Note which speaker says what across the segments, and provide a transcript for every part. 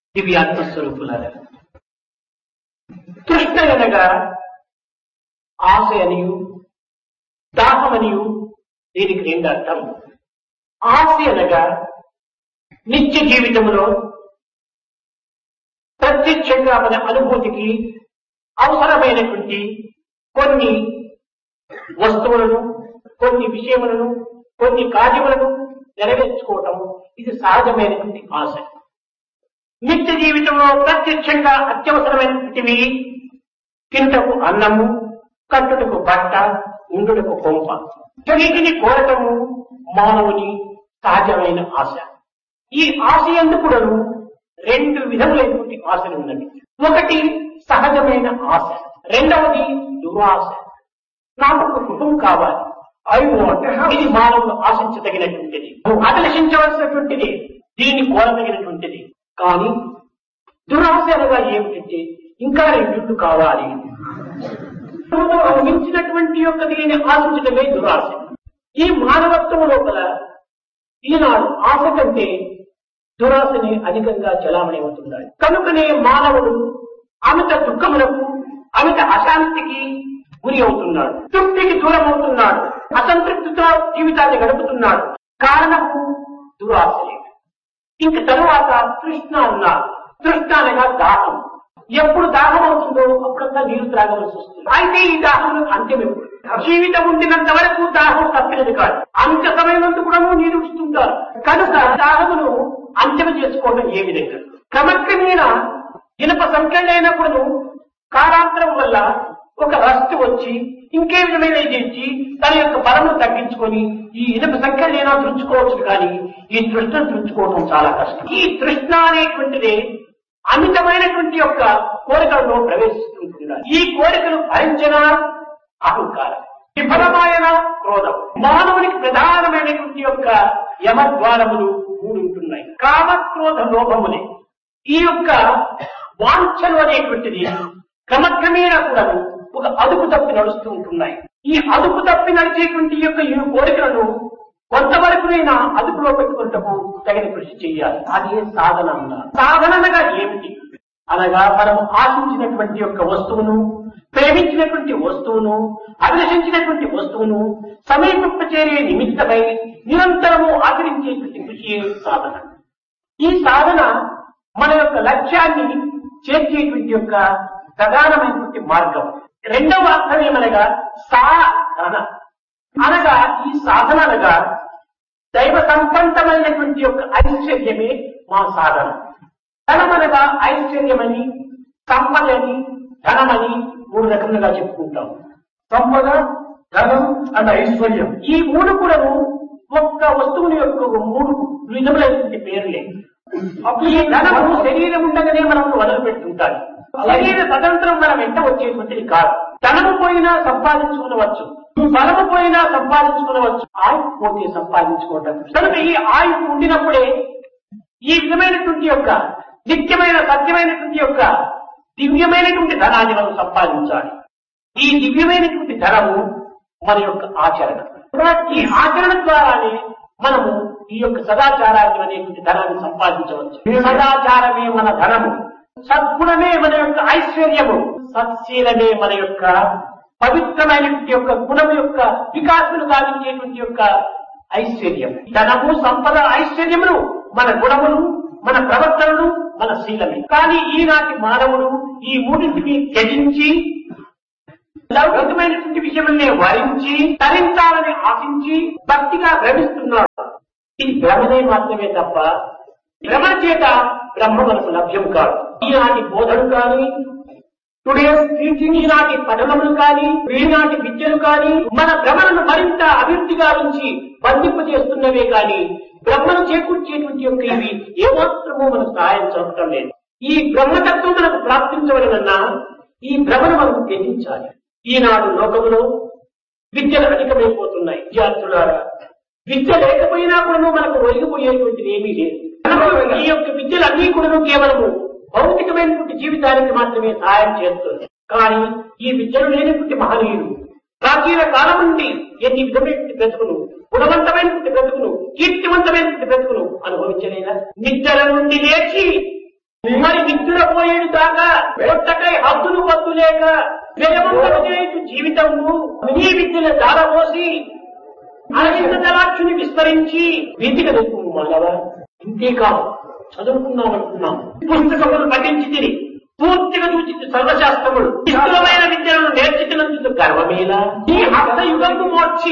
Speaker 1: ఇవి ఆత్మస్వరూపులారా తృష్ణ అనగా ఆశ అనియు దాహమనియు దీనికి రెండు అర్థం ఆశ అనగా నిత్య జీవితంలో ప్రత్యక్షంగా మన అనుభూతికి అవసరమైనటువంటి కొన్ని వస్తువులను కొన్ని విషయములను కొన్ని కార్యములను నెరవేర్చుకోవటం ఇది సహజమైనటువంటి ఆశ నిత్య జీవితంలో ప్రత్యక్షంగా అత్యవసరమైనటువంటివి తింటకు అన్నము కట్టుటకు బట్ట ఉండుటకు కొంప వీటిని కోరటము మానవుని సహజమైన ఆశ ఈ ఆశ ఎందుకుడను రెండు విధములైనటువంటి ఆశలు ఉన్నవి ఒకటి సహజమైన ఆశ రెండవది దురాశ నాకు ఒక కుటుంబం కావాలి ఐ వాంట్ ఇది మానవుడు ఆశించదగినటువంటిది అభిలషించవలసినటువంటిది దీన్ని కోరదగినటువంటిది కానీ దురాశ అనగా ఏమిటంటే ఇంకా రెండు కావాలి మించినటువంటి యొక్క దీన్ని ఆశించడమే దురాశ ఈ మానవత్వం లోపల ఈనాడు ఆశ కంటే దురాశని అధికంగా చలామణి అవుతున్నాడు కనుకనే మానవుడు అమిత దుఃఖములకు అమిత అశాంతికి గురి అవుతున్నాడు తృప్తికి దూరం అవుతున్నాడు అసంతృప్తితో జీవితాన్ని గడుపుతున్నాడు కారణము దురాశలే ఇంక తరువాత తృష్ణ అన్నారు తృష్ణ అనగా దాహం ఎప్పుడు దాహం అవుతుందో అప్పుడంతా నీరు త్రాగవలసి వస్తుంది అయితే ఈ దాహం అంత్యం ఎప్పుడు జీవితం ఉండినంత వరకు దాహం తప్పినది కాదు అంత సమయమందు కూడా నీరు ఇస్తుంటారు కనుక దాహమును అంత్యం చేసుకోవడం ఏ విధంగా క్రమక్రమేణ ఇనప సంఖ్యలైనప్పుడు కాలాంతరం వల్ల ఒక రస్ట్ వచ్చి ఇంకే విధమైన ఇది ఇచ్చి తన యొక్క బలము తగ్గించుకొని ఈ ఇనుప సంఖ్యలైనా తుంచుకోవచ్చు కానీ ఈ తృష్ణ తుంచుకోవడం చాలా కష్టం ఈ తృష్ణ అనేటువంటిది అమితమైనటువంటి యొక్క కోరికలలో ప్రవేశిస్తుంటున్నారు ఈ కోరికలు భరించిన అహంకారం విఫలమైన క్రోధం మానవునికి ప్రధానమైనటువంటి యొక్క యమద్వారములు మూడు ఉంటున్నాయి కామ క్రోధ లోభములే ఈ యొక్క వాంఛలు అనేటువంటిది క్రమక్రమేణా కూడా ఒక అదుపు తప్పి నడుస్తూ ఉంటున్నాయి ఈ అదుపు తప్పి నడిచేటువంటి యొక్క ఈ కోరికలను కొంతవరకునైనా అదుపులో పెట్టుకుంటకు తగిన కృషి చేయాలి అది సాధన అన్నారు సాధనగా ఏమిటి అనగా మనం ఆశించినటువంటి యొక్క వస్తువును ప్రేమించినటువంటి వస్తువును అభిలషించినటువంటి వస్తువును సమీపింప చేరే నిమిత్తమై నిరంతరము ఆచరించేటువంటి కృషి సాధన ఈ సాధన మన యొక్క లక్ష్యాన్ని చేర్చేటువంటి యొక్క ప్రధానమైనటువంటి మార్గం రెండవ అర్థం ఏమనగా సాధన అనగా ఈ సాధన అనగా దైవ సంపన్నమైనటువంటి యొక్క ఐశ్వర్యమే మా సాధన ధనమనగా ఐశ్వర్యమని సంపదని ధనమని మూడు రకములుగా చెప్పుకుంటాం
Speaker 2: సంపద ధనం అండ్ ఐశ్వర్యం
Speaker 1: ఈ మూడు కూడా ఒక్క వస్తువుని యొక్క మూడు విధములైనటువంటి పేర్లే ఈ ధనము శరీరం ఉండగానే మనం వదిలి పెట్టుకుంటాం శరీర తదంతరం మనం వెంట వచ్చేటువంటిది కాదు ధనము పోయినా సంపాదించుకునవచ్చు బలము పోయినా సంపాదించుకునవచ్చు ఆయు పోతే సంపాదించుకోవటం కనుక ఈ ఆయు ఉండినప్పుడే ఈ విధమైనటువంటి యొక్క నిత్యమైన సత్యమైనటువంటి యొక్క దివ్యమైనటువంటి ధనాన్ని మనం సంపాదించాలి ఈ దివ్యమైనటువంటి ధనము మన యొక్క ఆచరణ ఈ ఆచరణ ద్వారానే మనము ఈ యొక్క సదాచారాన్ని అనేటువంటి ధనాన్ని సంపాదించవచ్చు సదాచారమే మన ధనము సద్గుణమే మన యొక్క ఐశ్వర్యము సత్శీలమే మన యొక్క పవిత్రమైనటువంటి యొక్క గుణము యొక్క వికాసమును సాధించేటువంటి యొక్క ఐశ్వర్యం ధనము సంపద ఐశ్వర్యములు మన గుణములు మన ప్రవర్తనలు మన శీలమే కానీ ఈనాటి మానవుడు ఈ మూడింటిని త్యజించి లౌకికమైనటువంటి విషయముల్ని వరించి తరించాలని ఆశించి భక్తిగా భ్రమిస్తున్నాడు ఇది భ్రమనే మాత్రమే తప్ప భ్రమ చేత బ్రహ్మ మనకు లభ్యం కాదు ఈనాటి బోధలు కానీ టుడేస్ టీచింగ్ ఈనాటి పఠనములు కానీ ఈనాటి విద్యలు కానీ మన భ్రమలను మరింత అభివృద్ధిగా నుంచి బంధింపు చేస్తున్నవే కానీ బ్రహ్మను చేకూర్చేటువంటి యొక్క ఇవి ఏమాత్రమూ మనకు సహాయం చెప్పడం లేదు ఈ బ్రహ్మతత్వం మనకు ప్రాప్తించవలనన్నా ఈ భ్రమను మనం త్యజించాలి ఈనాడు లోకములో విద్యలు అధికమైపోతున్నాయి విద్యార్థులారా విద్య లేకపోయినా కూడా మనకు ఒరిగిపోయేటువంటిది ఏమీ లేదు ఈ యొక్క విద్యలు అన్ని కూడా కేవలము భౌతికమైనటువంటి జీవితానికి మాత్రమే సహాయం చేస్తుంది కానీ ఈ విద్యలు లేనటువంటి మహనీయులు ప్రాచీన కాలం నుండి ఎన్ని విధమైనటువంటి బ్రతుకులు గుణవంతమైనటువంటి బ్రతుకును కీర్తివంతమైనటువంటి బ్రతుకును అనుభవించలేదా నిద్ర నుండి లేచి మరి నిద్ర పోయేడు దాకా పొట్టకై హద్దులు పద్దు లేక వెలమంతలు చేయు జీవితము నీ విద్యల దారపోసి అరవింద దళాక్షుని విస్తరించి వీతిక తెలుపు మానవ ఇంతే కాదు చదువుకున్నామనుకున్నాం పుస్తకములు పఠించి తిని పూర్తిగా చూచి సర్వశాస్త్రములు ఇష్టమైన విద్యలను నేర్చుకున్నందుకు గర్వమేలా ఈ హస్తయుగము మోర్చి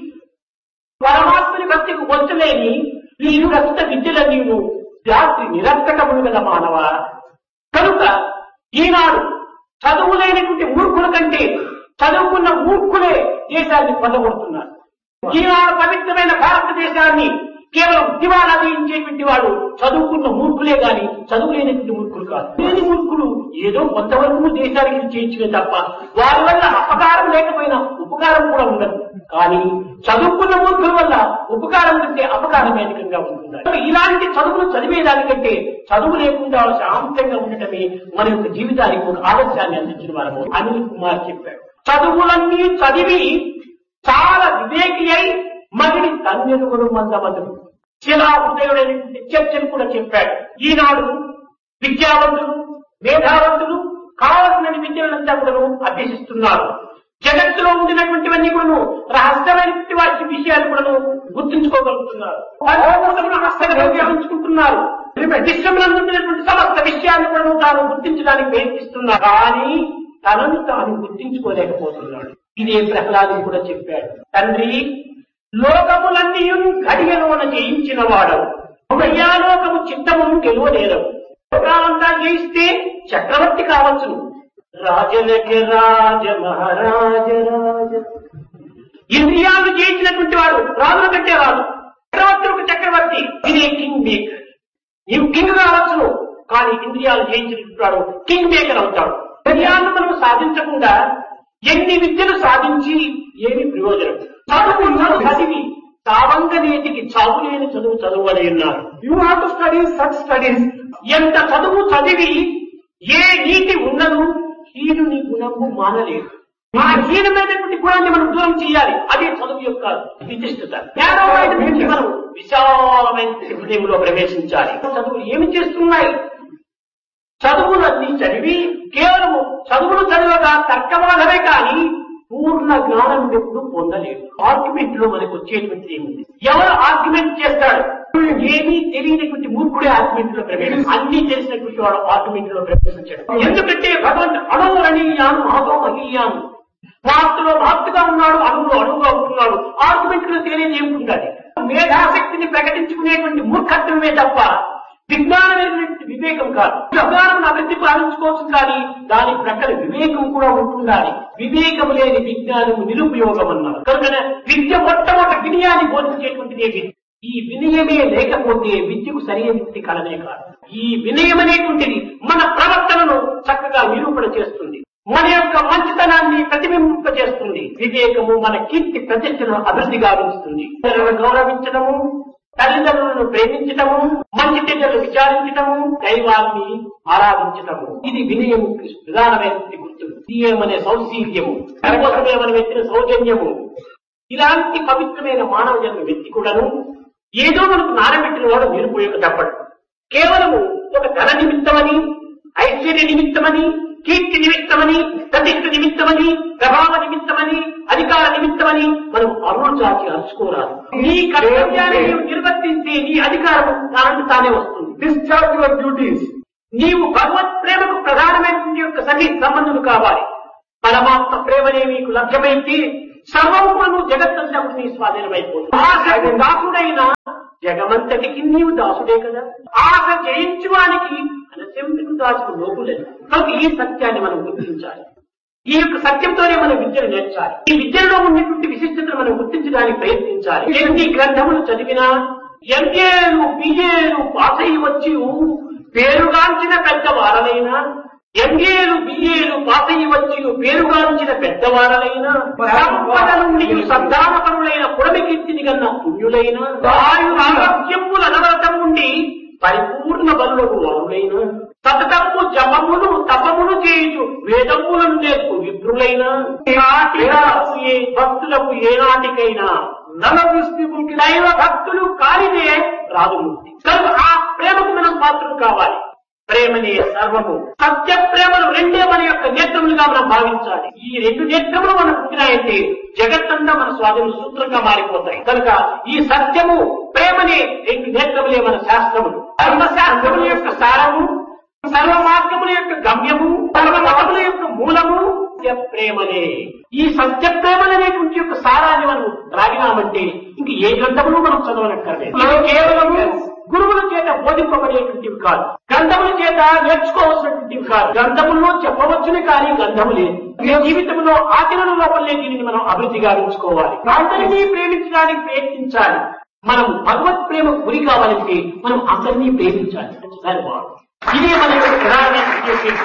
Speaker 1: పరమాత్మని భక్తికి వచ్చలేని ఈ రక్త విద్యలన్నీ జాతి నిరర్థకములు గల మానవ కనుక ఈనాడు చదువు లేనటువంటి మూర్ఖుల కంటే చదువుకున్న మూర్ఖులే దేశాన్ని పొందబడుతున్నారు ఈనాడు పవిత్రమైన భారతదేశాన్ని కేవలం దివాలా తీయించేటువంటి వాడు చదువుకున్న మూర్ఖులే గాని చదువు లేనటువంటి మూర్ఖులు కాదు లేని మూర్ఖులు ఏదో కొంతవరకు దేశానికి చేయించలే తప్ప వారి వల్ల అపకారం లేకపోయినా ఉపకారం కూడా ఉండదు కానీ చదువుకున్న మూర్ఖుల వల్ల ఉపకారం కంటే అపకారం అధికంగా ఉంటుంది కనుక ఇలాంటి చదువులు చదివేదానికంటే చదువు లేకుండా శాంతంగా ఉండటమే మన యొక్క జీవితానికి ఒక ఆదర్శాన్ని అందించిన వారము అనిల్ కుమార్ చెప్పాడు చదువులన్నీ చదివి చాలా వివేకి అయి మగిడి తన్నెరుగుడు మందమదుడు శిలా హృదయుడైనటువంటి చర్చను కూడా చెప్పాడు ఈనాడు విద్యావంతులు మేధావంతులు కావలసిన విద్యలంతా కూడా అభ్యసిస్తున్నారు జగత్తులో ఉండినటువంటివన్నీ కూడా రహస్యమైనటువంటి వాటి విషయాలు కూడా గుర్తుంచుకోగలుగుతున్నారు పరమోన్నతమును హస్తగతం వ్యాపించుకుంటున్నారు విశ్వములందు ఉండినటువంటి సమస్త విషయాన్ని కూడా తాను గుర్తించడానికి ప్రయత్నిస్తున్నారు కానీ తనను తాను గుర్తించుకోలేకపోతున్నాడు ఇదే ప్రహ్లాదు కూడా చెప్పాడు తండ్రి లోకములన్నీ గడియలోన జయించిన వాడవు లోకము చిత్తమును గెలువలేరవు లోకాలంతా జయిస్తే చక్రవర్తి కావచ్చును రాజలకి రాజ మహారాజ రాజ ఇంద్రియాలు జయించినటువంటి వాడు రాజుల కంటే రాజు చక్రవర్తి ఒక చక్రవర్తి ఇదే కింగ్ మేకర్ నీవు కింగ్ కావచ్చును కానీ ఇంద్రియాలు జయించినటువంటి వాడు కింగ్ మేకర్ అవుతాడు ఇంద్రియాలను మనం సాధించకుండా ఎన్ని విద్యలు సాధించి ఏమి ప్రయోజనం చదువు చదువు చదివి సావంగనేటికి చావు లేని చదువు చదువులే ఉన్నారు
Speaker 2: You have to study such studies.
Speaker 1: ఎంత చదువు చదివి ఏ నీతి ఉన్నను హీనుని గుణము మానలేదు ఆ హీనమైనటువంటి గుణాన్ని మనం దూరం చేయాలి అదే చదువు యొక్క విశిష్టత జ్ఞానమైనటువంటి మనం విశాలమైన హృదయంలో ప్రవేశించాలి చదువులు ఏమి చేస్తున్నాయి చదువులన్నీ చదివి కేవలము చదువులు చదివగా తర్కవాదమే కానీ పూర్ణ జ్ఞానం ఎప్పుడు పొందలేదు ఆర్గ్యుమెంట్ లో మనకు వచ్చేటువంటి ఏముంది ఎవరు ఆర్గ్యుమెంట్ చేస్తాడు ఏమీ తెలియనటువంటి మూర్ఖుడే ఆర్గ్యుమెంట్ లో ప్రవేశం అన్ని తెలిసినటువంటి వాడు ఆర్గ్యుమెంట్ లో ప్రవేశించాడు ఎందుకంటే భగవంతు అణువురణీయాను మహతో మహీయాను మార్పులో మార్పుగా ఉన్నాడు అణువులో అణువుగా ఉంటున్నాడు ఆర్గ్యుమెంట్ లో తెలియదు ఏముండాలి మేధాశక్తిని ప్రకటించుకునేటువంటి మూర్ఖత్వమే తప్ప విజ్ఞానమైనటువంటి వివేకం కాదు విజ్ఞానం అభివృద్ధి పాలించుకోవచ్చు కానీ దాని ప్రక్కన వివేకం కూడా ఉంటుండాలి వివేకం లేని విజ్ఞానం నిరుపయోగం అన్నారు కనుక విద్య మొట్టమొదటి వినయాన్ని బోధించేటువంటిది విద్య ఈ వినయమే లేకపోతే విద్యకు సరైనటువంటి కలనే కాదు ఈ వినయం అనేటువంటిది మన ప్రవర్తనను చక్కగా నిరూపణ చేస్తుంది మన యొక్క మంచితనాన్ని ప్రతిబింబింప చేస్తుంది వివేకము మన కీర్తి ప్రతిష్టను అభివృద్ధి గావిస్తుంది ఇతరులను గౌరవించడము తల్లిదండ్రులను ప్రేమించటము మంచి చెడ్డలు విచారించటము దైవాన్ని ఆరాధించటము ఇది వినయము ప్రధానమైనటువంటి గుర్తు వినయమనే సౌశీల్యము తనకోసమే మనం ఎత్తిన సౌజన్యము ఇలాంటి పవిత్రమైన మానవ జన్మ వ్యక్తి కూడాను ఏదో మనకు నానబెట్టిన వాడు నిరుపయోగ తప్పడు కేవలము ఒక ధన నిమిత్తమని ఐశ్వర్య నిమిత్తమని కీర్తి నిమిత్తమని ప్రతిష్ఠ నిమిత్తమని ప్రభావ నిమిత్తమని అధికార నిమిత్తమని మనం అరుణ చాచి అరుచుకోరాదు నీ కర్తవ్యాన్ని నీవు నిర్వర్తిస్తే నీ అధికారం దానికి తానే వస్తుంది
Speaker 2: Discharge your duties.
Speaker 1: నీవు భగవత్ ప్రేమకు ప్రధానమైనటువంటి యొక్క సన్ని సంబంధులు కావాలి పరమాత్మ ప్రేమనే మీకు లభ్యమైతే సర్వమును జగత్తంతా నీ స్వాధీనమైపోతుంది ఆశకు దాసుడైన జగమంతటికి నీవు దాసుడే కదా ఆశ జయించువానికి అనసెందుకు దాసుడు లోకులేదు కనుక ఈ సత్యాన్ని మనం గుర్తించాలి ఈ యొక్క సత్యంతోనే మనం విద్యను నేర్చాలి ఈ విద్యలో ఉన్నటువంటి విశిష్టతను మనం గుర్తించడానికి ప్రయత్నించాలి ఎన్ని గ్రంథములు చదివినా ఎంఏలు బిఏలు పాస్ అయి వచ్చి పేరుగాంచిన పెద్దవారలైనా ఎంఏలు బిఏలు పాస్ అయి వచ్చి పేరుగాంచిన పెద్దవారలైనా సంపద నుండి సద్దానపరులైన పుడమి కీర్తిని కన్నా పుణ్యులైన వాయు ఆరోగ్యముల అనవరతం నుండి పరిపూర్ణ బలులకు వారులైన సతతము జపములు తపములు చేయుచు వేదములను నేర్పు విప్రులైన నాటిగా ఏ భక్తులకు ఏనాటికైనా నల విష్ణువుకి దైవ భక్తులు కాలిదే రాదు ముక్తి కనుక ఆ ప్రేమకు మనం పాత్రలు కావాలి ప్రేమనే సర్వము సత్య ప్రేమలు రెండే మన యొక్క నేత్రములుగా మనం భావించాలి ఈ రెండు నేత్రములు మనకు పుట్టినాయంటే జగత్తంతా మన స్వాధీన సూత్రంగా మారిపోతాయి కనుక ఈ సత్యము ప్రేమనే రెండు నేత్రములే మన శాస్త్రములు సర్వశాస్త్రముల యొక్క సారము సర్వ మార్గముల యొక్క గమ్యము సర్వ మతముల యొక్క మూలము సత్య ప్రేమనే ఈ సత్య ప్రేమలనేటువంటి యొక్క సారాన్ని మనం రాగినామంటే ఇంక ఏ గ్రంథములు మనం చదవనక్కర్లేదు ఇవి కేవలము గురువుల చేత బోధింపబడేటువంటివి కాదు గ్రంథముల చేత నేర్చుకోవాల్సినటువంటివి కాదు గ్రంథముల్లో చెప్పవచ్చునే కానీ గ్రంథము లేదు ఈ జీవితంలో ఆచరణ లోపలే దీనిని మనం అభివృద్ధి గావించుకోవాలి అందరినీ ప్రేమించడానికి ప్రయత్నించాలి మనం భగవత్ ప్రేమ గురి కావాలంటే మనం అందరినీ ప్రేమించాలి దాని బాగు ఇదే మన యొక్క ప్రధాన ఉద్దేశం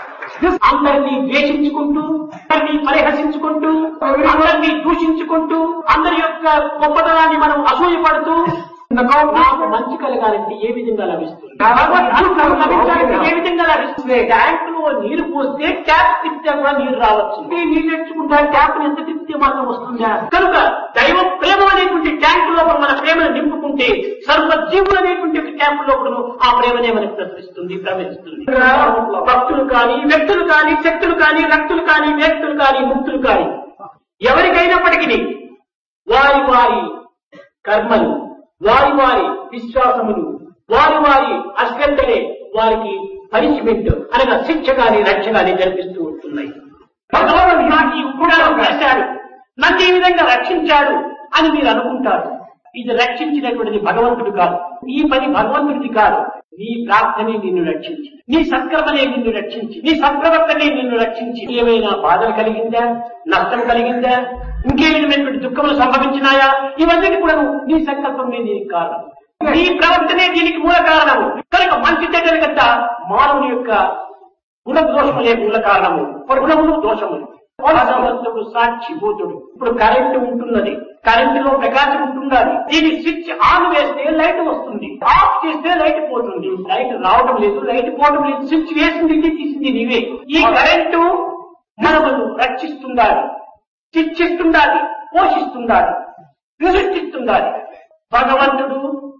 Speaker 1: అందరినీ ద్వేషించుకుంటూ అందరినీ పరిహసించుకుంటూ అందరినీ దూషించుకుంటూ అందరి యొక్క గొప్పతనాన్ని మనం అసూయపడుతూ నాకు మంచి కలగాలంటే ఏ విధంగా లభిస్తుంది భగవద్ అనుగ్రహం లభించాలంటే ఏ విధంగా లభిస్తుంది ట్యాంక్ లో నీరు పోస్తే ట్యాప్ తిప్పితే కూడా నీరు రావచ్చు ఈ నీళ్ళు తెచ్చుకుంటా ట్యాప్ ఎంత తిప్పితే మాత్రం వస్తుందా కనుక దైవ ప్రేమ అనేటువంటి ట్యాంక్ లోపల మన ప్రేమను నింపుకుంటే సర్వ జీవులు అనేటువంటి ఒక ట్యాంక్ లోపల ఆ ప్రేమనే మనకు ప్రసరిస్తుంది ప్రవహిస్తుంది భక్తులు కానీ వ్యక్తులు కానీ శక్తులు కానీ రక్తులు కానీ వ్యక్తులు కానీ ముక్తులు కానీ ఎవరికైనప్పటికీ వారి వారి కర్మలు వారి వారి విశ్వాసములు వారి వారి అశ్రద్ధలే వారికి పనిష్మెంట్ అనగా శిక్ష గాని రక్ష గాని జరిపిస్తూ ఉంటున్నాయి భగవానుడు నాకు ఈ ఉపకారం చేశాడు నన్ను ఈ విధంగా రక్షించాడు అని మీరు అనుకుంటారు ఇది రక్షించినటువంటిది భగవంతుడు కాదు ఈ పని భగవంతుడిది కాదు నీ ప్రార్థనే నిన్ను రక్షించి నీ సత్కర్మనే నిన్ను రక్షించి నీ సత్ప్రవర్తనే నిన్ను రక్షించి ఏమైనా బాధలు కలిగిందా నష్టం కలిగిందా ఇంకేమైనటువంటి దుఃఖములు సంభవించినాయా ఇవన్నీ కూడా నీ సంకల్పమే దీనికి కారణం నీ ప్రవర్తనే దీనికి మూల కారణము కనుక మంచి చెడ్డల కట్ట మానవుని యొక్క గుణ దోషములే మూల కారణము గుణములు దోషములు భగవంతుడు సాక్షిభూతుడు ఇప్పుడు కరెంటు ఉంటున్నది కరెంటులో ప్రకాశం ఉంటున్నది దీని స్విచ్ ఆన్ వేస్తే లైట్ వస్తుంది ఆఫ్ చేస్తే లైట్ పోతుంది లైట్ రావడం లేదు లైట్ పోవడం లేదు స్విచ్ వేసింది ఇది, తీసింది నీవే ఈ కరెంటు మనమును రక్షిస్తుండాలి శిక్షిస్తుండాలి పోషిస్తుండాలి సృష్టిస్తుండాలి భగవంతుడు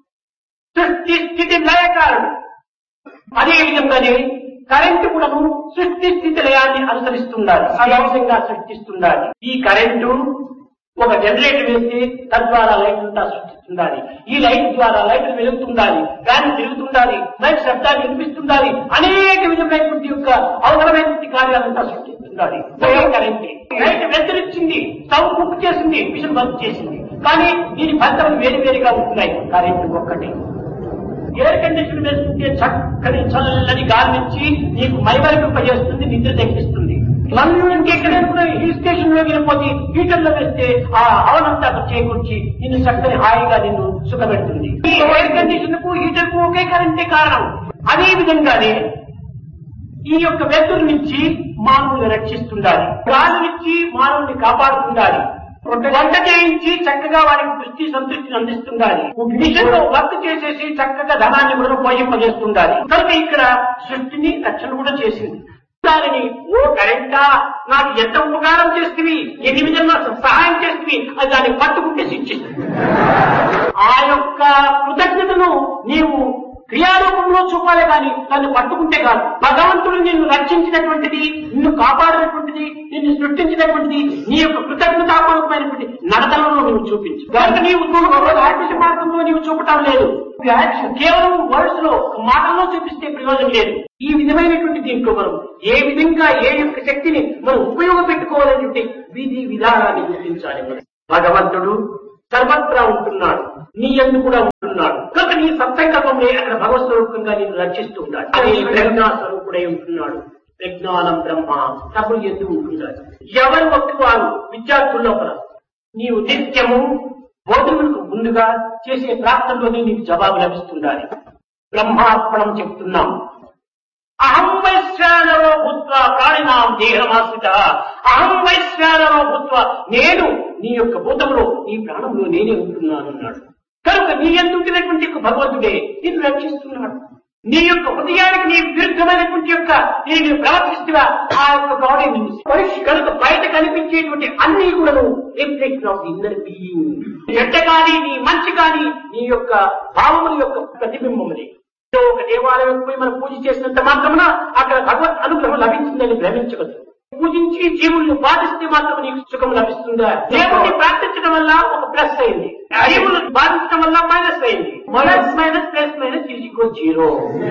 Speaker 1: సృష్టి స్థితి లయకారుడు అదే విధంగానే కరెంటు కూడాను సృష్టి స్థితి లయాన్ని అనుసరిస్తుండాలి అదవసంగా సృష్టిస్తుండాలి ఈ కరెంటు ఒక జనరేటర్ వేస్తే తద్వారా లైట్ అంతా సృష్టిస్తుండాలి ఈ లైట్ ద్వారా లైట్ వెలుగుతుండాలి ఫ్యాన్ తిరుగుతుండాలి లైట్ శబ్దాన్ని వినిపిస్తుండాలి అనేక విధమైనటువంటి యొక్క అవసరమైనటువంటి కార్యాలంతా సృష్టిస్తుండాలి ఒకే కరెంటే లైట్ వెలుతురిచ్చింది స్టవ్ కుక్ చేసింది మిషన్ బంద్ చేసింది కానీ దీని ఫలితం వేరు వేరుగా ఉంటున్నాయి కరెంటు ఒక్కటే ఎయిర్ కండిషన్ వేసుకుంటే చక్కని చల్లని గాలి నుంచి నీకు మైమరిపింపజేస్తుంది నిద్ర తగ్గిస్తుంది మళ్ళీ ఇంకెక్కడ హిల్ స్టేషన్ లో వెళ్ళిపోతే హీటర్ లో వేస్తే ఆ హవనంతా చేకూర్చి నిన్ను చక్కని హాయిగా నిన్ను సుఖపెడుతుంది ఈ ఎయిర్ కండిషన్ కు హీటర్ కు ఒకే కరెంటే కారణం అదే విధంగానే ఈ యొక్క వెలుతురు నుంచి మానవుని రక్షిస్తుండాలి గాలి నుంచి మానవుని కాపాడుతుండాలి వంట చేయించి చక్కగా వారికి దృష్టి సంతృప్తిని అందిస్తుండాలి మిషన్ లో వర్క్ చేసేసి చక్కగా ధనాన్ని కూడా పోయింపజేస్తుండాలి కనుక ఇక్కడ సృష్టిని రక్షణ కూడా చేసింది దానిని ఓ కరెంటా నాకు ఎంత ఉపకారం చేస్తుంది ఎన్ని విధంగా సహాయం చేస్తుంది అది దాన్ని పట్టుకుంటే శిక్షిస్తుంది ఆ యొక్క కృతజ్ఞతను నీవు క్రియారూపంలో చూపాలి కానీ దాన్ని పట్టుకుంటే కాదు భగవంతుడు నిన్ను రక్షించినటువంటిది నిన్ను కాపాడినటువంటిది నిన్ను సృష్టించినటువంటిది నీ యొక్క కృతజ్ఞతాపూర్వకమైనటువంటి నడతలలో నువ్వు చూపించు కనుక నీవు ఆర్టిస్ట్ మార్గంలో నీవు చూపటం లేదు యాక్షన్ కేవలం వర్డ్స్ లో మాటల్లో చూపిస్తే ప్రయోజనం లేదు ఈ విధమైనటువంటి దీంట్లో మనం ఏ విధంగా ఏ యొక్క శక్తిని మనం ఉపయోగపెట్టుకోవాలనేటువంటి విధి విధానాన్ని గుర్తించాలి మనం భగవంతుడు సర్వత్రా ఉంటున్నాడు నీ ఎందు కూడా ఉంటున్నాడు కనుక నీ సత్సంకల్పంలో అక్కడ భగవత్ స్వరూపంగా నేను రక్షిస్తూ ఉన్నాడు అది ప్రజ్ఞా స్వరూపుడై ఉంటున్నాడు ప్రజ్ఞానం బ్రహ్మ సభలు ఎందు ఉంటున్నాడు ఎవరు ఒక్క వారు విద్యార్థుల లోపల నీవు నిత్యము బోధనకు ముందుగా చేసే ప్రార్థనలోనే నీకు జవాబు లభిస్తుండాలి బ్రహ్మార్పణం చెప్తున్నాం అహం వైశ్వానరో భూత్వ ప్రాణినాం దేహమాశ్రిత అహం వైశ్వానరో భూత్వ నేను నీ యొక్క భూతంలో నీ ప్రాణంలో నేనే ఉంటున్నాను అన్నాడు కనుక నీ ఎందుకున్నటువంటి యొక్క భగవంతుడే నిన్ను రక్షిస్తున్నాడు నీ యొక్క హృదయానికి నీ విరుద్ధమైనటువంటి యొక్క నేను ప్రవర్తిస్తున్నా ఆ యొక్క గాడే నిన్ను మనిషి కనుక బయట కనిపించేటువంటి అన్ని కూడా రిఫ్లెక్షన్ ఆఫ్ ఇన్నర్ బీయింగ్ చెడ్డ కానీ నీ మంచి కానీ నీ యొక్క భావముల యొక్క ప్రతిబింబములే ఏదో ఒక దేవాలయం పోయి మనం పూజ చేసినంత మాత్రమున అక్కడ భగవత్ అనుగ్రహం లభించిందని భ్రమించవద్దు పూజించి జీవుల్ని బాధిస్తే మాత్రం నీకు సుఖం లభిస్తుందా దేవుణ్ణి ప్రార్థించడం వల్ల ఒక ప్లస్ అయింది జీవులను బాధించడం వల్ల మైనస్ అయింది minus minus plus minus is equal zero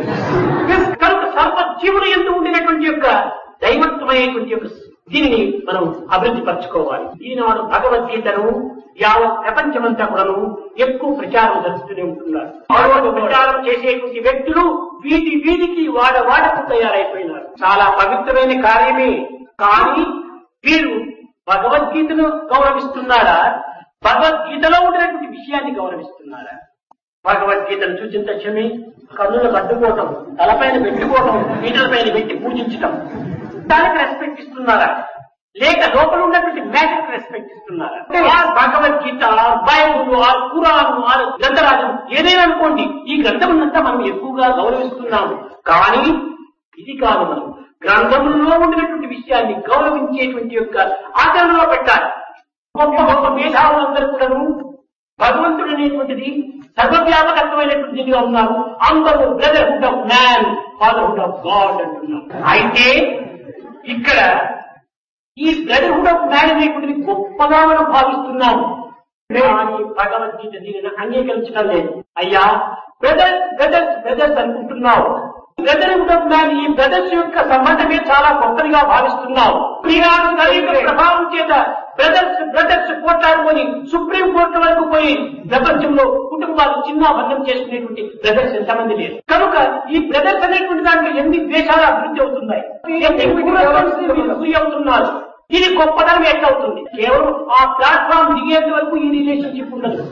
Speaker 1: కనుక సర్వ జీవులు ఎందు ఉండినటువంటి యొక్క దైవత్వమైనటువంటి యొక్క దీనిని మనం అభివృద్ధి పరచుకోవాలి ఈనాడు భగవద్గీతను యావత్ ప్రపంచమంతా కూడాను ఎక్కువ ప్రచారం జరుపుతూనే ఉంటున్నారు భగవద్ ప్రచారం చేసేటువంటి వ్యక్తులు వీటి వీధికి వాడ వాడకు తయారైపోయినారు చాలా పవిత్రమైన కార్యమే కానీ వీరు భగవద్గీతను గౌరవిస్తున్నారా భగవద్గీతలో ఉండినటువంటి విషయాన్ని గౌరవిస్తున్నారా భగవద్గీతను చూసిన తక్షణమే కన్నులకు అడ్డుకోవటం తలపైన పెట్టుకోవటం పీటల పైన పెట్టి పూజించటం దానికి రెస్పెక్ట్ ఇస్తున్నారా లేక లోపల ఉన్నటువంటి మ్యాజిక్ రెస్పెక్ట్ ఇస్తున్నారా or Bhagavad Gita or Bible or Quran or గ్రంథరాజం ఏదైనా అనుకోండి ఈ గ్రంథమునంతా మనం ఎక్కువగా గౌరవిస్తున్నాము కానీ ఇది కాదు మనం గ్రంథములలో ఉండినటువంటి విషయాన్ని గౌరవించేటువంటి యొక్క ఆచరణలో పెట్టాలి గొప్ప గొప్ప మేధావులందరూ కూడాను భగవంతుడు అనేటువంటిది సర్వవ్యాపకత్వమైనటువంటిదిగా ఉన్నారు అందరూ brotherhood of man fatherhood of God అంటున్నారు అయితే ఇక్కడ ఈ బ్రదర్హుడ్ ఆఫ్ మ్యాన్ అనేటువంటిది గొప్పగా మనం భావిస్తున్నాము కానీ భగవద్గీత దీనిని అంగీకరించడం లేదు అయ్యా బ్రదర్స్ బ్రదర్స్ బ్రదర్స్ అనుకుంటున్నావు బ్రదర్హుడ్ ఆఫ్ మ్యాన్ ఈ బ్రదర్స్ యొక్క సంబంధమే చాలా గొప్పదిగా భావిస్తున్నావు ఈనాడు కలియుగ ప్రభావం చేత బ్రదర్స్ బ్రదర్స్ పోట్లాడుకొని సుప్రీం కోర్టు వరకు పోయి ప్రపంచంలో కుటుంబాలు చిన్న బంధం చేసుకునేటువంటి బ్రదర్స్ ఎంతమంది లేరు కనుక ఈ బ్రదర్స్ అనేటువంటి దాంట్లో ఎన్ని ద్వేషాలు అభివృద్ధి అవుతున్నాయి ఎన్ని గురి అవుతున్నారు ఇది గొప్పదనం ఎట్లవుతుంది కేవలం ఆ ప్లాట్ఫామ్ దిగేంత వరకు ఈ రిలేషన్షిప్ ఉండదు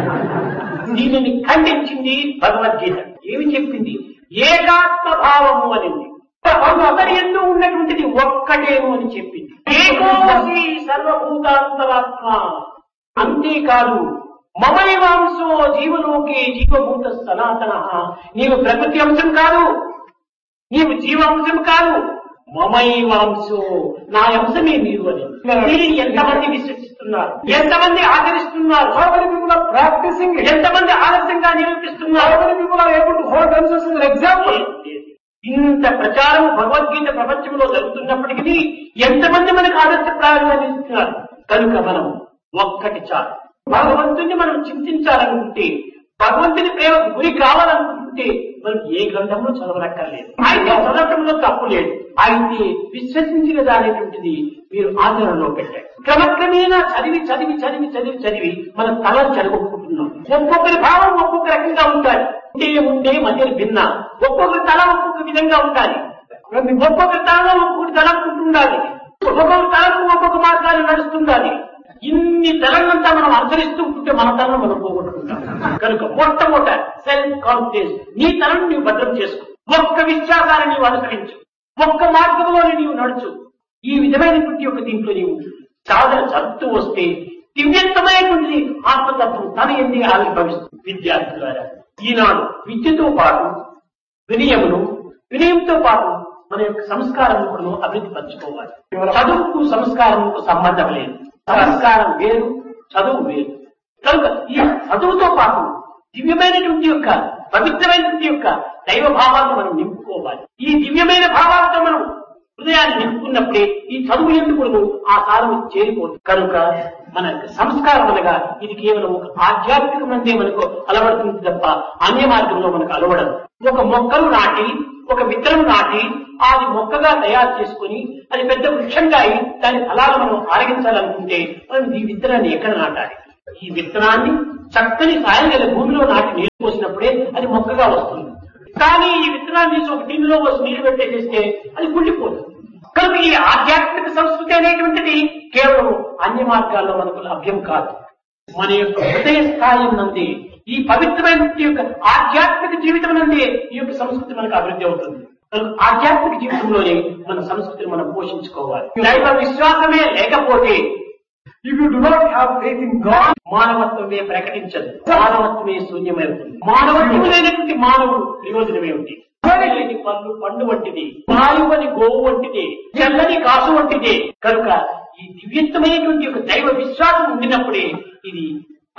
Speaker 1: దీనిని ఖండించింది భగవద్గీత ఏమి చెప్పింది ఏకాత్మ భావము అనింది అందరి ఎందు ఉన్నటువంటిది ఒక్కటేమో అని చెప్పింది ఏకోసి సర్వభూతాంతరాత్మ అంతేకాదు మమైవాంశో జీవలోకే జీవభూత సనాతన నీవు ప్రకృతి అంశం కాదు నీవు జీవాంశం కాదు మమైవాంశో నా అంశమే నీవు అని దీనిని ఎంతమంది విశ్వసిస్తున్నారు ఎంతమంది ఆచరిస్తున్నారు
Speaker 2: How many people are practicing it?
Speaker 1: ఎంతమంది ఆలస్యంగా నిరూపిస్తున్నారు
Speaker 2: How many people are able to hold themselves as an example?
Speaker 1: ఇంత ప్రచారం భగవద్గీత ప్రపంచంలో జరుగుతున్నప్పటికీ ఎంతమంది మనకు ఆదర్శప్రాయంగా నిలుస్తున్నారు కనుక మనం ఒక్కటి చాలు భగవంతుని మనం చింతించాలనుకుంటే భగవంతుని ప్రేమ గురి కావాలనుకుంటే మనం ఏ గ్రంథంలో చదవనక్కర్లేదు అయితే చదవటంలో తప్పు లేదు అయితే విశ్వసించిన దానేటువంటిది మీరు ఆచరణలో పెట్టారు క్రమక్రమేణా చదివి చదివి చదివి చదివి చదివి మన తలను చెడగొట్టుకుంటున్నాం ఒక్కొక్కరి భావం ఒక్కొక్క రకంగా ఉంటాయి ఉండే ఉండే మధ్యన భిన్న ఒక్కొక్క తల ఒక్కొక్క విధంగా ఉండాలి ఒక్కొక్క తలలో ఒక్కొక్కటి తల ఉంటుండాలి ఒక్కొక్క తలకు ఒక్కొక్క మార్గాలు నడుస్తుండాలి ఇన్ని తలనంతా మనం అనుసరిస్తూ ఉంటే మన తలను మనం పోగొట్టుకుంటాం కనుక మొట్టమొదట సెల్ఫ్ కాన్ఫిడెన్స్ నీ తలను నీవు భద్రం చేసుకో ఒక్క విశ్వాసాన్ని నీవు అనుసరించు ఒక్క మార్గంలోనే నీవు నడుచు ఈ విధమైనటువంటి ఒక దీంట్లో నీవు సాధన చదువుతూ వస్తే దివ్యత్వమైనటువంటి ఆత్మతత్వం తన ఎందే ఆవిర్భవిస్తుంది విద్యార్థులారా ఈనాడు విద్యతో పాటు వినయమును వినయంతో పాటు మన యొక్క సంస్కారం కూడా అభివృద్ధి పరచుకోవాలి చదువుకు సంస్కారంకు సంబంధం లేదు సంస్కారం వేరు చదువు వేరు కనుక ఈ చదువుతో పాటు దివ్యమైనటువంటి యొక్క పవిత్రమైనటువంటి యొక్క దైవ భావాలను మనం నింపుకోవాలి ఈ దివ్యమైన భావాలతో మనం హృదయాన్ని నింపుకున్నప్పుడే ఈ చదువు ఎందుకు ఆ సారం చేరిపోతుంది కనుక మన యొక్క సంస్కారం అనగా ఇది కేవలం ఒక ఆధ్యాత్మికమందే మనకు అలవడుతుంది తప్ప అన్య మార్గంలో మనకు అలవడదు ఒక మొక్కలు నాటి ఒక విత్తనం నాటి అది మొక్కగా తయారు చేసుకొని అది పెద్ద వృక్షంగా అయి దాని ఫలాలు మనం ఆరగించాలనుకుంటే మనం ఈ విత్తనాన్ని ఎక్కడ నాటాలి ఈ విత్తనాన్ని చక్కని సాయంగల భూమిలో నాటి నీళ్లు పోసినప్పుడే అది మొక్కగా వస్తుంది కానీ ఈ విత్తనాన్ని తీసి ఒక టిన్నులో పోసి నీళ్లు పెట్టేసేస్తే అది కుళ్ళిపోతుంది కనుక ఈ ఆధ్యాత్మిక సంస్కృతి అనేటువంటిది కేవలం అన్య మార్గాల్లో మనకు లభ్యం కాదు మన యొక్క హృదయ స్థాయి నంది ఈ పవిత్రమైన యొక్క ఆధ్యాత్మిక జీవితం నందే ఈ యొక్క సంస్కృతి మనకు అభివృద్ధి అవుతుంది కనుక ఆధ్యాత్మిక జీవితంలోనే మన సంస్కృతిని మనం పోషించుకోవాలి దైవ విశ్వాసమే లేకపోతే
Speaker 2: If you do not have faith in God,
Speaker 1: మానవత్వమే ప్రకటించదు మానవత్వమే శూన్యమవుతుంది మానవత్వం లేనటువంటి మానవుడు ప్రయోజనమేమిటి లేని పళ్ళు పండు వంటిది వాయువని గోవు వంటిది తెల్లని కాసు వంటిదే కనుక ఈ దివ్యత్వమైనటువంటి ఒక దైవ విశ్వాసం ఉండినప్పుడే ఇది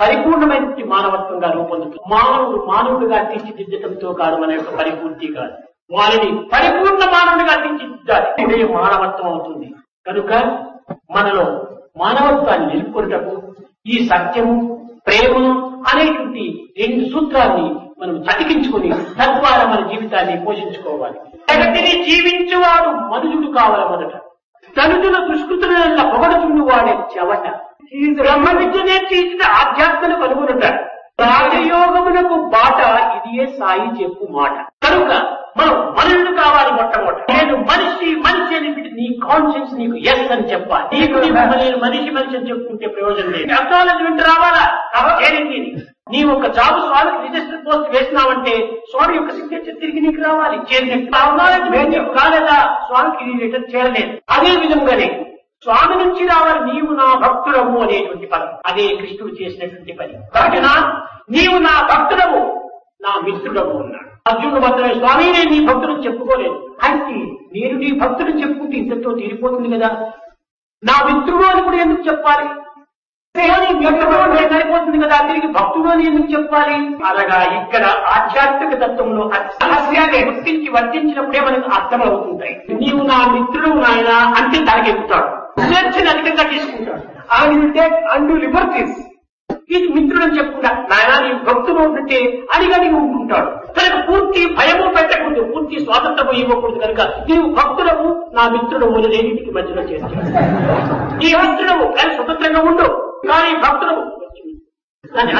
Speaker 1: పరిపూర్ణమైన మానవత్వంగా రూపొందుతుంది మానవుడు మానవుడిగా తీర్చిదిద్దటంతో కాదు మన యొక్క పరిపూర్తి కాదు వారిని పరిపూర్ణ మానవుడిగా తీర్చిదిద్దాలి ఇదే మానవత్వం అవుతుంది కనుక మనలో మానవత్వాన్ని నిలుపుకున్నటకు ఈ సత్యము ప్రేమ అనేటువంటి రెండు సూత్రాన్ని మనం అతికించుకుని తద్వారా మన జీవితాన్ని పోషించుకోవాలి జగతిని జీవించువాడు మనుషుడు కావాలి మొదట తనుజుల దుష్కృతుల పొగడుచుండు వాడే చెవట ఈ బ్రహ్మ విద్య నేర్చి ఇచ్చిన ఆధ్యాత్మను కనుగొనుట రాజయోగమునకు బాట ఇదియే సాయి చెప్పు మాట కనుక మనం మనుషుడు కావాలి మొట్టమొదటి నేను మనిషి మనిషి అని నీ కాన్షియన్స్ నీకు ఎస్ అని చెప్పాలి నీకు నీకు నేను మనిషి మనిషి అని చెప్పుకుంటే ప్రయోజనం లేదు అక్నాలజ్మెంట్ రావాలా చేరింది నీ ఒక జాబ్ స్వామికి రిజిస్టర్ పోస్ట్ వేసినావంటే స్వామి యొక్క సిగ్నేచర్ తిరిగి నీకు రావాలి చేరినట్టు అక్నాలజ్మెంట్ కాలేదా స్వామికి నీ లెటర్ చేరలేదు అదే విధంగానే స్వామి నుంచి రావాలి నీవు నా భక్తుడము అనేటువంటి పదం అదే కృష్ణుడు చేసినటువంటి పని కాకిన నీవు నా భక్తుడము నా మిత్రుడము అన్నాడు అర్జునుడు మాత్రమే స్వామి నేను నీ భక్తుడు చెప్పుకోలేదు అయితే నేను నీ భక్తుడు చెప్పుకుంటే ఇంతతో తీరిపోతుంది కదా నా మిత్రుడు అని కూడా ఎందుకు చెప్పాలి పోనీ మిత్రుడు అంటే సరిపోతుంది కదా తిరిగి భక్తుడు అని ఎందుకు చెప్పాలి అలాగా ఇక్కడ ఆధ్యాత్మిక తత్వంలో అతి రహస్యాన్ని గుర్తించి వర్తించినప్పుడే మనకు అర్థమవుతుంటాయి నీవు నా మిత్రుడు నాయన అంటే తలకెక్కుతాడు స్వేచ్ఛను అధికంగా తీసుకుంటాడు
Speaker 2: And you will take undue liberties.
Speaker 1: ఇది మిత్రుడు అని చెప్పుకుంటా నాయన నీ భక్తుడు ఉంటే అడిగడి ఉంటుంటాడు కనుక పూర్తి భయము పెట్టకూడదు పూర్తి స్వాతంత్రము ఇవ్వకూడదు కనుక నీవు భక్తుడము నా మిత్రుడము అని రెండింటికి మధ్యలో చేస్తాడు నీ మిత్రుడము కానీ స్వతంత్రంగా ఉండు కానీ భక్తుడము దాన్ని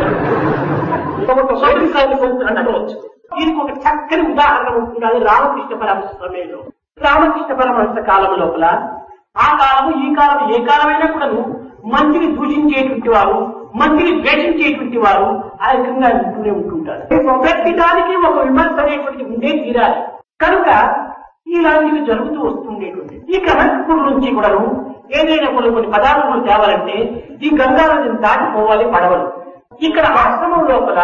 Speaker 1: అధికం అనవచ్చు దీనికి ఒక చక్కని ఉదాహరణ ఉంటుంది అది రామకృష్ణ పరమహంస సమయంలో రామకృష్ణ పరమహంస కాలం లోపల ఆ కాలము ఈ కాలం ఏ కాలమైనా కూడాను మంచిని దూషించేటువంటి వారు మంచిని ద్వేషించేటువంటి వారు ఆ రకంగా ఉంటూనే ఉంటుంటారు ప్రతి దానికి ఒక విమర్శ అనేటువంటి ఉండే తీరాలి కనుక ఇలాంటివి జరుగుతూ వస్తుండేటువంటి ఈ కనకపూర్ నుంచి కూడాను ఏదైనా కొన్ని కొన్ని పదార్థాలు తేవాలంటే ఈ గంగా నదిని దాటిపోవాలి పడవలు ఇక్కడ ఆశ్రమం లోపల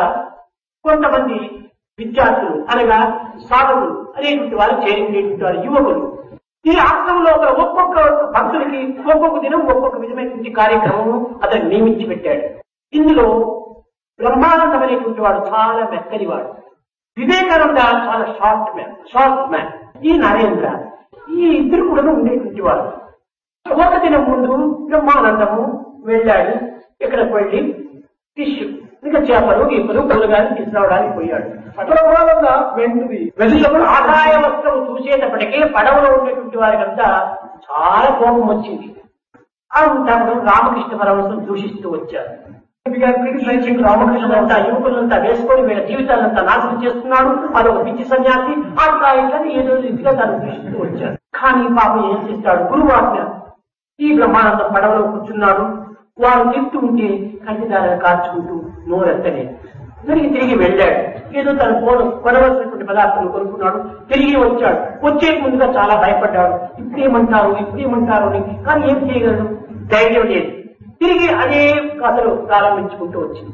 Speaker 1: కొంతమంది విద్యార్థులు అనగా సాధకులు అనేటువంటి వారు చేరినటువంటి వారు యువకులు ఈ ఆశ్రమం లోపల ఒక్కొక్క భక్తులకి ఒక్కొక్క దినం ఒక్కొక్క విధమైనటువంటి కార్యక్రమం అతను నియమించి పెట్టాడు ఇందులో బ్రహ్మానందం అనేటువంటి వాడు చాలా మెత్తని వాడు వివేకానంద చాలా షార్ట్ మ్యాన్ షార్ట్ మ్యాన్ ఈ నరేంద్ర ఈ ఇద్దరు కూడా ఉండేటువంటి వాడు ఒక దినం ముందు బ్రహ్మానందము వెళ్ళాడు ఇక్కడికి వెళ్ళి ఫిష్ ఇంకా చేపలు గీపలు కూరగాయలు తీసుకురావడానికి పోయాడు
Speaker 2: Brahmananda went to the
Speaker 1: vegetable ఆదాయ వస్త్రం చూసేటప్పటికే పడవలో ఉండేటువంటి వారికంతా చాలా కోపం వచ్చింది అంతప్పుడు రామకృష్ణ పరమహంసం దూషిస్తూ వచ్చారు
Speaker 2: He began criticizing
Speaker 1: రామకృష్ణులంతా
Speaker 2: Ramakrishna.
Speaker 1: యువకులంతా వేసుకొని వీళ్ళ జీవితాలంతా నాశనం చేస్తున్నాడు అదొక పిచ్చి సన్యాసి అట్లా ఇట్లా ఏదో రీతిగా దాన్ని దూషిస్తూ వచ్చారు కానీ పాపం ఏం చేస్తాడు గురువాజ్ఞ ఈ బ్రహ్మానందం పడవలో కూర్చున్నాడు వారు తింటూ ఉంటే కంటిదారాలు కార్చుకుంటూ నోరెత్తలేదు తిరిగి తిరిగి వెళ్ళాడు ఏదో తన కోన కొనవలసినటువంటి పదార్థాలు కొనుక్కున్నాడు తిరిగి వచ్చాడు వచ్చే ముందుగా చాలా భయపడ్డాడు ఇప్పుడేమంటారు ఇప్పుడేమంటారు అని కానీ ఏం చేయగలడు ధైర్యం లేదు తిరిగి అదే కథలు ప్రారంభించుకుంటూ వచ్చింది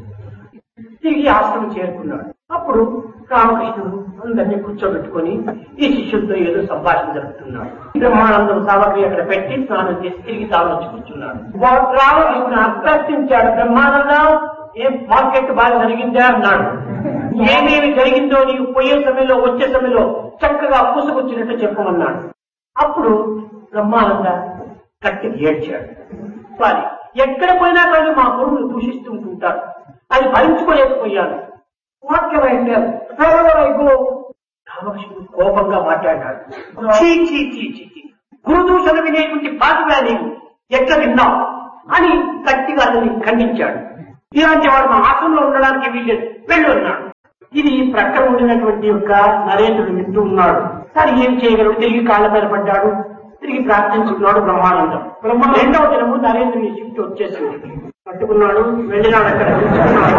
Speaker 1: తిరిగి ఆశ్రమం చేరుకున్నాడు అప్పుడు రామకృష్ణుడు అందరినీ కూర్చోబెట్టుకొని ఈ శిష్యుడితో ఏదో సంభాషణ జరుపుతున్నాడు బ్రహ్మానందం సామగ్రి అక్కడ పెట్టి స్నానం చేసి తిరిగి తాను వచ్చి కూర్చున్నాడు వా- రామకృష్ణుడు అభ్యర్థించాడు బ్రహ్మానందం ఏం మార్కెట్ బాగా జరిగిందా అన్నాడు ఏమేమి జరిగిందో నీకు పోయే సమయంలో వచ్చే సమయంలో చక్కగా పూసుకొచ్చినట్టు చెప్పమన్నాడు అప్పుడు బ్రహ్మానంద గట్టిగా ఏడ్చాడు వారి ఎక్కడ పోయినా కానీ మా కొడుకులు దూషిస్తూ ఉంటుంటారు అది భరించుకోలేకపోయాను what can I tell wherever I go రామకృష్ణుడు కోపంగా మాట్లాడాడు చీ చీ చీ చీ చీ. గురుదూషణ వినేటువంటి బాధ్యత నీవు ఎట్లా విన్నావు అని గట్టిగా అతన్ని ఖండించాడు ఇలాంటి వాడు మా ఆశ్రమంలో ఉండడానికి వీల్లేదు వెళ్ళు అన్నాడు ఇది ప్రక్కన ఉండినటువంటి యొక్క నరేంద్రుడు వింటూ ఉన్నాడు సరే ఏం చేయగలడు తిరిగి కాళ్ళ మీద పడ్డాడు తిరిగి ప్రార్థించుకున్నాడు బ్రహ్మానందం బ్రహ్మ రెండవ దినము నరేంద్రుని షిఫ్ట్ వచ్చేసింది పట్టుకున్నాడు వెళ్ళినాడు అక్కడ నిల్చున్నాడు.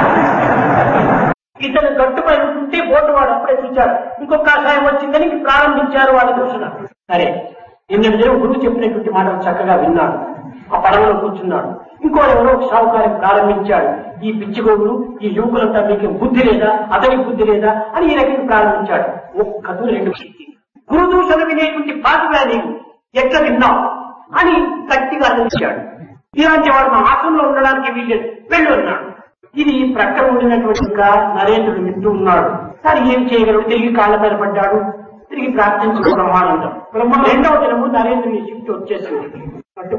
Speaker 1: ఇతను గట్టుపై ఉంటే బోటు వాడు అప్పుడే చూచాడు ఇంకొక కాషాయం వచ్చిందని ప్రారంభించారు వాళ్ళ దూషణ సరే నిన్న దినం గురువు చెప్పినటువంటి మాటలు చక్కగా విన్నాడు ఆ పడవలో కూర్చున్నాడు ఇంకో ఎవరో ఒక షావుకార్యం ప్రారంభించాడు ఈ పిచ్చిగోగులు ఈ యువకులంతా మీకు బుద్ధి లేదా అతనికి బుద్ధి లేదా అని ఈ రకంగా ప్రారంభించాడు ఒక్కదు రెండు గురుదూషణ వినేటువంటి బాధ్యత నీవు ఎట్లా విన్నావు అని గట్టిగా అందించాడు ఇలాంటి వాడు మా ఆశ్రమంలో ఉండడానికి వీల్లేదు వెళ్ళు అన్నాడు ఇది ప్రక్కన ఉండినటువంటి ఒక నరేంద్రుడు వింటూ ఉన్నాడు సరే ఏం చేయగలడు తిరిగి కాళ్ళ మీద పడ్డాడు తిరిగి ప్రార్థించడం బ్రహ్మానందం బ్రహ్మ రెండవ దినము నరేంద్రుని షిఫ్ట్ వచ్చేసింది అటు